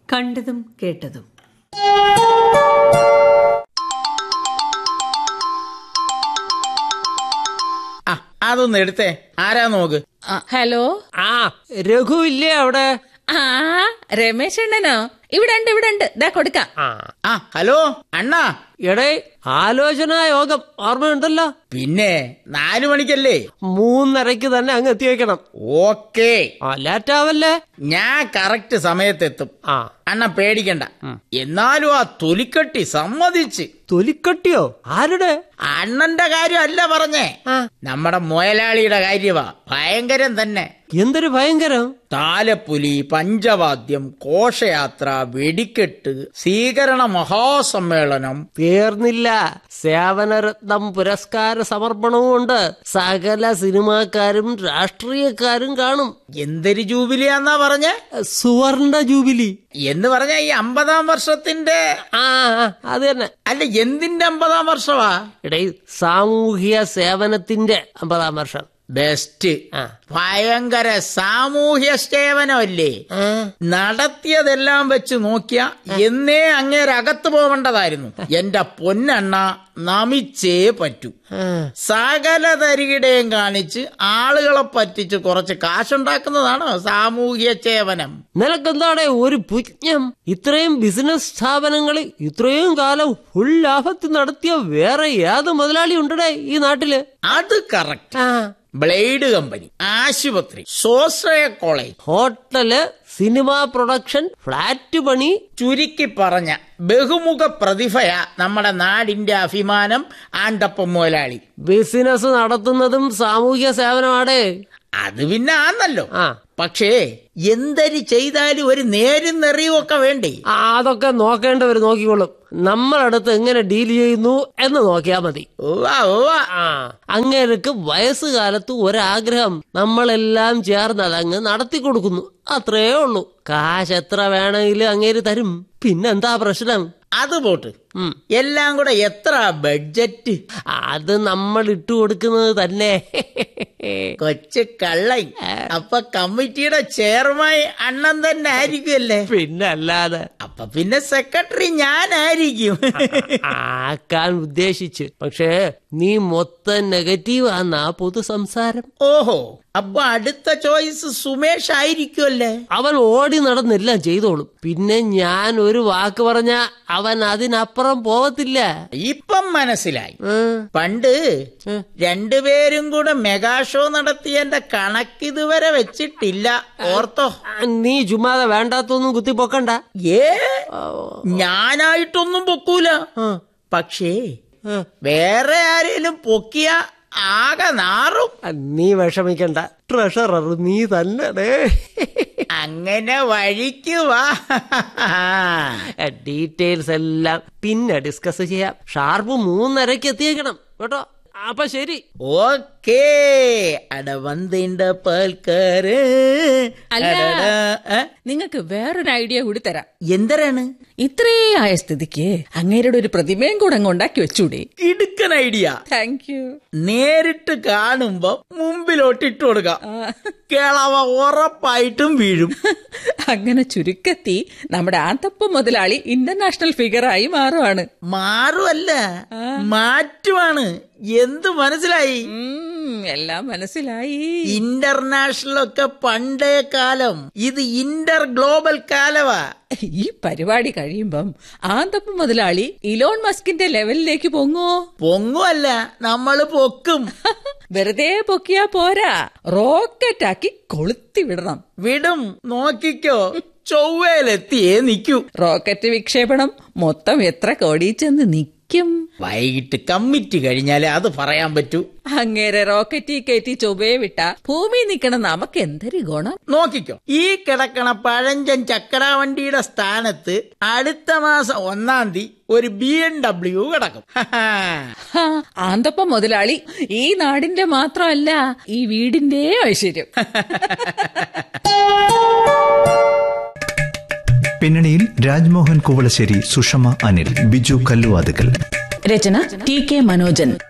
കണ്ടതും കേട്ടതും ആ അതൊന്ന് എടുത്തേ ആരാ നോക്ക് ആ, ഹലോ ആ രഘു ഇല്ലേ അവിടെ ആ രമേശ് അണ്ണനോ ഇവിടെ ഉണ്ട് ഇവിടെ ഉണ്ട് ദാ കൊടുക്കാം ആ ആ ഹലോ അണ്ണാ എടേ ആലോചനാ യോഗം ഓർമ്മയുണ്ടല്ലോ പിന്നെ നാലു മണിക്കല്ലേ മൂന്നരയ്ക്ക് തന്നെ അങ്ങ് എത്തി വെക്കണം ഓക്കേ ആ ലേറ്റാവല്ലേ ഞാൻ കറക്റ്റ് സമയത്തെത്തും ആ അണ്ണ പേടിക്കണ്ട എന്നാലും ആ തൊലിക്കട്ടി സമ്മതിച്ച് തൊലിക്കട്ടിയോ ആരുടെ അണ്ണന്റെ കാര്യമല്ല പറഞ്ഞേ ആ. നമ്മുടെ മുയലാളിയുടെ കാര്യമാ ഭയങ്കരം തന്നെ എന്തൊരു ഭയങ്കരം താലപ്പൊലി പഞ്ചവാദ്യം ഘോഷയാത്ര വെടിക്കെട്ട് സ്വീകരണ മഹാസമ്മേളനം തീർന്നില്ല സേവനരത്നം പുരസ്കാര സമർപ്പണവും ഉണ്ട് സകല സിനിമാക്കാരും രാഷ്ട്രീയക്കാരും കാണും എന്തൊരു ജൂബിലിയാന്നാ പറഞ്ഞേ സുവർണ ജൂബിലി എന്ന് പറഞ്ഞ ഈ അമ്പതാം വർഷത്തിന്റെ ആ ആ, അത് തന്നെ അല്ല എന്തിന്റെ അമ്പതാം വർഷമാ എടേ സാമൂഹിക സേവനത്തിന്റെ അമ്പതാം വർഷം ബെസ്റ്റ് ആ. ഭയങ്കര സാമൂഹ്യ സേവനമല്ലേ ആ, നടത്തിയതെല്ലാം വെച്ച് നോക്കിയ എന്നേ അങ്ങേരകത്ത് പോവേണ്ടതായിരുന്നു എന്റെ പൊന്നണ്ണ നമിച്ചേ പറ്റൂ ആ. സകല തരികിടയും കാണിച്ച് ആളുകളെ പറ്റിച്ച് കുറച്ച് കാശുണ്ടാക്കുന്നതാണ് സാമൂഹ്യ സേവനം നിനക്കെന്താടെ ഒരു പുജ്ഞം ഇത്രയും ബിസിനസ് സ്ഥാപനങ്ങൾ ഇത്രയും കാലം ഫുൾ ലാഭത്തിൽ നടത്തിയ വേറെ ഏത് മുതലാളി ഉണ്ടടേ ഈ നാട്ടില് അത് കറക്റ്റ് ആ ബ്ലേഡ് കമ്പനി ആശുപത്രി സ്വാശ്രയ college hotel cinema production flat പണി ചുരുക്കി പറഞ്ഞ ബഹുമുഖ പ്രതിഭയാ നമ്മുടെ നാടിന്റെ അഭിമാനം ആണ്ടപ്പം മുതലാളി ബിസിനസ് നടത്തുന്നതും സാമൂഹ്യ സേവനമാടേ അത് പിന്നെ ആന്നല്ലോ ആ പക്ഷേ എന്തരി ചെയ്താലും ഒരു നേരും നെറിയും ഒക്കെ വേണ്ടേ ആ, അതൊക്കെ നോക്കേണ്ടവർ നോക്കിക്കോളും നമ്മളടുത്ത് എങ്ങനെ ഡീൽ ചെയ്യുന്നു എന്ന് നോക്കിയാ മതി ഉവ്വ ഉവ്വ ആ അങ്ങേർക്ക് വയസ്സുകാലത്ത് ഒരാഗ്രഹം നമ്മളെല്ലാം ചേർന്ന് അതങ്ങ് നടത്തി കൊടുക്കുന്നു അത്രേ ഉള്ളൂ കാശ് എത്ര വേണമെങ്കിലും അങ്ങേര് തരും പിന്നെന്താ പ്രശ്നം അത് പോട്ട് ഉം. എല്ലാം കൂടെ എത്ര ബഡ്ജറ്റ് അത് നമ്മൾ ഇട്ടു കൊടുക്കുന്നത് തന്നെ കൊച്ചു കള്ളൻ അപ്പൊ കമ്മിറ്റിയുടെ ചെയർമാൻ അണ്ണൻ തന്നെ ആയിരിക്കുമല്ലേ പിന്നെ അല്ലാതെ അപ്പൊ പിന്നെ സെക്രട്ടറി ഞാനായിരിക്കും ആക്കാൻ ഉദ്ദേശിച്ച് പക്ഷേ നീ മൊത്തം നെഗറ്റീവ് ആന്നാ പൊതു സംസാരം ഓഹോ അപ്പൊ അടുത്ത ചോയ്സ് സുമേഷ് ആയിരിക്കുമല്ലേ അവൻ ഓടി നടന്നെല്ലാം ചെയ്തോളും പിന്നെ ഞാൻ ഒരു വാക്ക് പറഞ്ഞ അവൻ അതിനപ്പുറം പോവത്തില്ല ഇപ്പം മനസ്സിലായി ഉം. പണ്ട് രണ്ടുപേരും കൂടെ മെഗാ ഷോ നടത്തിയതിന്റെ കണക്കിതുവരെ വെച്ചിട്ടില്ല ഓർത്തോ ആ, നീ ചുമ്മാതെ വേണ്ടാത്തൊന്നും കുത്തിപ്പൊക്കണ്ട ഏ ഞാനായിട്ടൊന്നും പൊക്കൂല പക്ഷേ ആ. വേറെ ആരേലും പൊക്കിയ ആകെ നാറും ആ, നീ വിഷമിക്കണ്ട ട്രഷറർ നീ തന്നെ അങ്ങനെ വഴിക്ക് വാ ഡീറ്റെയിൽസ് എല്ലാം പിന്നെ ഡിസ്കസ് ചെയ്യാം ഷാർപ്പ് മൂന്നരക്ക് എത്തിയേക്കണം കേട്ടോ അപ്പൊ ശരി ഓക്കേ അട വന്നിണ്ട പാൽക്കാര് അല്ല. അടടാ. ഏ? നിങ്ങൾക്ക് വേറൊരു ഐഡിയ കൂടി തരാം എന്തരാണ് ഇത്രേ ആയ സ്ഥിതിക്ക് അങ്ങേരുടെ ഒരു പ്രതിമയും കൂടെ അങ്ങ് ഉണ്ടാക്കി വെച്ചൂടെ കിടുക്കൻ ഐഡിയ താങ്ക് യു നേരിട്ട് കാണുമ്പോ മുമ്പിലോട്ട് ഇട്ട് കൊടുക്കാം കിളവ ഉറപ്പായിട്ടും വീഴും അങ്ങനെ ചുരുക്കത്തി നമ്മുടെ ആന്തപ്പ മുതലാളി ഇന്റർനാഷണൽ ഫിഗറായി മാറുവാണ് മാറുമല്ല മാറ്റുമാണ് എന്ത് മനസ്സിലായി ഉം, എല്ലാം മനസ്സിലായി ഇന്റർനാഷണൽ ഒക്കെ പണ്ടേ കാലം ഇത് ഇന്റർ ഗ്ലോബൽ കാലവാ ഈ പരിപാടി കഴിയുമ്പം ആന്തപ്പ മുതലാളി ഇലോൺ മസ്കിന്റെ ലെവലിലേക്ക് പൊങ്ങോ പൊങ്ങുമല്ല നമ്മള് പൊക്കും വെറുതെ പൊക്കിയാ പോരാ റോക്കറ്റ് ആക്കി കൊളുത്തി വിടണം വിടും നോക്കിക്കോ ചൊവ്വയിലെത്തിയേ നിക്കൂ റോക്കറ്റ് വിക്ഷേപണം മൊത്തം എത്ര കോടി ചെന്ന് നിൽക്കും വൈകിട്ട് കമ്മിറ്റി കഴിഞ്ഞാലേ അത് പറയാൻ പറ്റൂ അങ്ങേരെ റോക്കറ്റി കയറ്റി ചൊവ്വയെ വിട്ട ഭൂമി നിൽക്കണം നമുക്ക് എന്തൊരു ഗുണം നോക്കിക്കോ ഈ കിടക്കണ പഴഞ്ചൻ ചക്കര വണ്ടിയുടെ സ്ഥാനത്ത് അടുത്ത മാസം ഒന്നാം തീയതി ഒരു ബി എം ഡബ്ല്യു കിടക്കും ഹാ, ആന്തപ്പ മുതലാളി ഈ നാടിന്റെ മാത്രമല്ല ഈ വീടിന്റെ ഐശ്വര്യം പിന്നണിയിൽ രാജ്മോഹൻ കുവളശ്ശേരി സുഷമ അനിൽ ബിജു കല്ലുവാതുക്കൽ രചന ടി കെ മനോജൻ